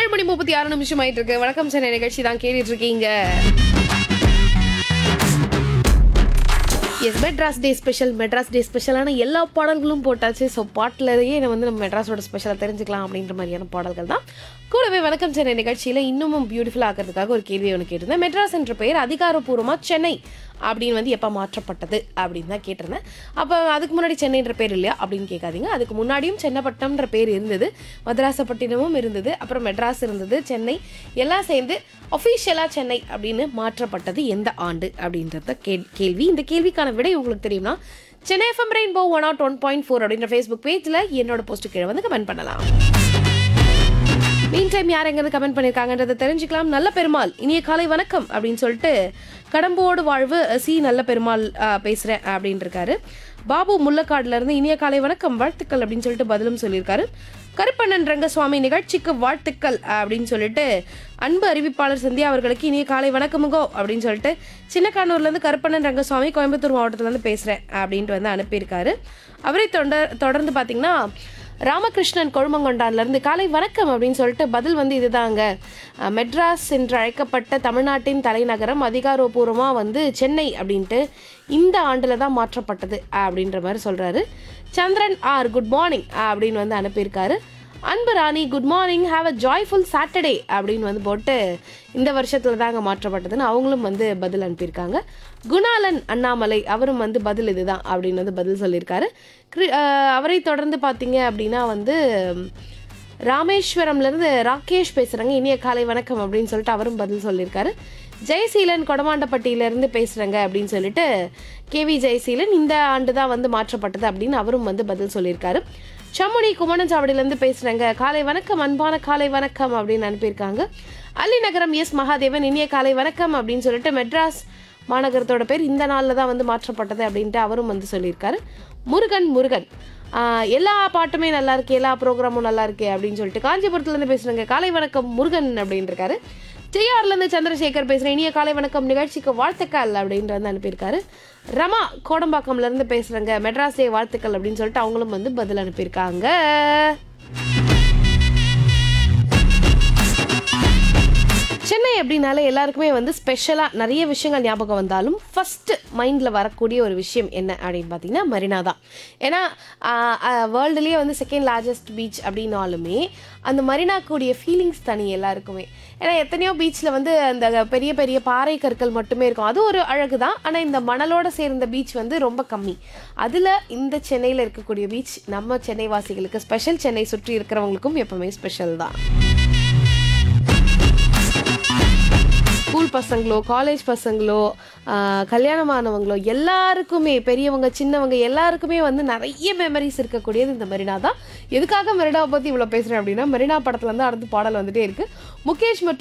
ஏழு மணி முப்பத்தி ஆறு நிமிஷம் ஆயிட்டு இருக்கு வணக்கம் சென்னை நிகழ்ச்சி தான் கேட்டுட்டு இருக்கீங்க yes Madras day special Madras day ஸ்பெஷலான எல்லா பாடல்களும் போட்டாச்சு ஸோ பாட்டிலேயே வந்து நம்ம மெட்ராஸோட ஸ்பெஷலை தெரிஞ்சுக்கலாம் அப்படின்ற மாதிரியான பாடல்கள் தான் கூடவே வணக்கம் சென்னை நிகழ்ச்சியில் இன்னமும் பியூட்டிஃபுல் ஆக்கிறதுக்காக ஒரு கேள்வி ஒன்று கேட்டிருந்தேன் மெட்ராஸ் என்ற பெயர் அதிகாரப்பூர்வமாக சென்னை அப்படின்னு வந்து எப்போ மாற்றப்பட்டது அப்படின்னு தான் கேட்டிருந்தேன் அப்போ அதுக்கு முன்னாடி சென்னைன்ற பேர் இல்லையா அப்படின்னு கேட்காதீங்க அதுக்கு முன்னாடியும் சென்னப்பட்டம்ன்ற பேர் இருந்தது மதராசப்பட்டினமும் இருந்தது அப்புறம் மெட்ராஸ் இருந்தது சென்னை எல்லாம் சேர்ந்து அஃபிஷியலாக சென்னை அப்படின்னு மாற்றப்பட்டது எந்த ஆண்டு அப்படின்றத கே கேள்வி இந்த கேள்விக்கான விடை உங்களுக்கு தெரியும்னா Chennai FM rainbow one naught one point four அப்படின்ற ஃபேஸ்புக் பேஜில் என்னோட போஸ்ட்டு கீழே வந்து கமெண்ட் பண்ணலாம் மீன் டைம் யார் எங்கிறது கமெண்ட் பண்ணியிருக்காங்கன்றதை தெரிஞ்சுக்கலாம் நல்ல பெருமாள் இனிய காலை வணக்கம் அப்படின்னு சொல்லிட்டு கடம்போடு வாழ்வு சி நல்ல பெருமாள் அஹ், பேசுறேன் அப்படின்னு இருக்காரு பாபு முள்ளக்காடுல இருந்து இனிய காலை வணக்கம் வாழ்த்துக்கள் அப்படின்னு சொல்லிட்டு பதிலும் சொல்லியிருக்காரு கருப்பண்ணன் ரங்கசுவாமி நிகழ்ச்சிக்கு வாழ்த்துக்கள் அப்படின்னு சொல்லிட்டு அன்பு அறிவிப்பாளர் சந்தியா அவர்களுக்கு இனிய காலை வணக்கமுங்கோ அப்படின்னு சொல்லிட்டு சின்னக்கானூர்லேருந்து கருப்பண்ணன் ரங்கசுவாமி கோயம்புத்தூர் மாவட்டத்துலேருந்து பேசுகிறேன் அப்படின்ட்டு வந்து அனுப்பியிருக்காரு அவரை தொடர் தொடர்ந்து பார்த்தீங்கன்னா ராமகிருஷ்ணன் கொழுமங்கொண்டான்லேருந்து காலை வணக்கம் அப்படின்னு சொல்லிட்டு பதில் வந்து இதுதாங்க அஹ், மெட்ராஸ் என்று அழைக்கப்பட்ட தமிழ்நாட்டின் தலைநகரம் அதிகாரப்பூர்வமாக வந்து சென்னை அப்படின்ட்டு இந்த ஆண்டில் தான் மாற்றப்பட்டது அப்படின்ற மாதிரி சொல்கிறாரு சந்திரன் ஆர் குட் மார்னிங் அப்படின்னு வந்து அனுப்பியிருக்காரு Anbu Rani good morning have a joyful Saturday அப்படின்னு வந்து போட்டு இந்த வருஷத்தில் தாங்க மாற்றப்பட்டதுன்னு அவங்களும் வந்து பதில் அனுப்பியிருக்காங்க குணாலன் அண்ணாமலை அவரும் வந்து பதில் இதுதான் அப்படின்னு வந்து பதில் சொல்லியிருக்காரு கிரி- அஹ் அவரை தொடர்ந்து பார்த்தீங்க அப்படின்னா வந்து ராமேஸ்வரம்லேருந்து ராகேஷ் பேசுகிறாங்க இனிய காலை வணக்கம் அப்படின்னு சொல்லிட்டு அவரும் பதில் சொல்லியிருக்காரு ஜெயசீலன் கொடமாண்டப்பட்டியிலேருந்து பேசுகிறேங்க அப்படின்னு சொல்லிட்டு கேவி ஜெயசீலன் இந்த ஆண்டு தான் வந்து மாற்றப்பட்டது அப்படின்னு அவரும் வந்து பதில் சொல்லியிருக்காரு சம்முனி குமணஞ்சாவடியிலேருந்து பேசுகிறேங்க காலை வணக்கம் அன்பான காலை வணக்கம் அப்படின்னு அனுப்பியிருக்காங்க அல்லி நகரம் எஸ் மகாதேவன் இனிய காலை வணக்கம் அப்படின்னு சொல்லிட்டு மெட்ராஸ் மாநகரத்தோட பேர் இந்த நாளில் தான் வந்து மாற்றப்பட்டது அப்படின்ட்டு அவரும் வந்து சொல்லியிருக்காரு முருகன் முருகன் ஆஹ் எல்லா பாட்டுமே நல்லா இருக்கு எல்லா ப்ரோக்ராமும் நல்லா இருக்கு அப்படின்னு சொல்லிட்டு காஞ்சிபுரத்துலேருந்து பேசுகிறேங்க காலை வணக்கம் முருகன் அப்படின்னு இருக்காரு டிஆர்லேருந்து சந்திரசேகர் பேசுகிறேன் இனிய காலை வணக்கம் நிகழ்ச்சிக்கு வாழ்த்துக்கள் அப்படின்ட்டு வந்து அனுப்பியிருக்காரு ரமா கோடம்பாக்கம்லேருந்து பேசுகிறேங்க மெட்ராஸ் டே வாழ்த்துக்கள் அப்படின்னு சொல்லிட்டு அவங்களும் வந்து பதில் அனுப்பியிருக்காங்க சென்னை அப்படின்னாலே எல்லாருக்குமே வந்து ஸ்பெஷலாக நிறைய விஷயங்கள் ஞாபகம் வந்தாலும் ஃபஸ்ட்டு மைண்டில் வரக்கூடிய ஒரு விஷயம் என்ன அப்படின்னு பார்த்தீங்கன்னா மெரினா தான் ஏன்னா வேர்ல்டுலேயே வந்து செகண்ட் லார்ஜஸ்ட் பீச் அப்படின்னாலுமே அந்த மெரினா கூடிய ஃபீலிங்ஸ் தனி எல்லாருக்குமே ஏன்னா எத்தனையோ பீச்சில் வந்து அந்த பெரிய பெரிய பாறை கற்கள் மட்டுமே இருக்கும் அது ஒரு அழகு தான் ஆனால் இந்த மணலோட சேர்ந்த பீச் வந்து ரொம்ப கம்மி அதில் இந்த சென்னையில் இருக்கக்கூடிய பீச் நம்ம சென்னை வாசிகளுக்கு ஸ்பெஷல் சென்னை சுற்றி இருக்கிறவங்களுக்கும் எப்பவுமே ஸ்பெஷல் தான் ஸ்கூல் பசங்களோ காலேஜ் பசங்களோ ஆஹ், கல்யாணமானவங்களோ எல்லாருக்குமே பெரியவங்க சின்னவங்க எல்லாருக்குமே வந்து நிறைய மெமரிஸ் இருக்கக்கூடியது இந்த மெரினா தான் எதுக்காக மெரினாவை பற்றி இவ்வளோ பேசுகிறேன் அப்படின்னா மெரினா படத்துல இருந்து அடுத்த பாடல் வந்துட்டே இருக்கு முகேஷ் மற்றும்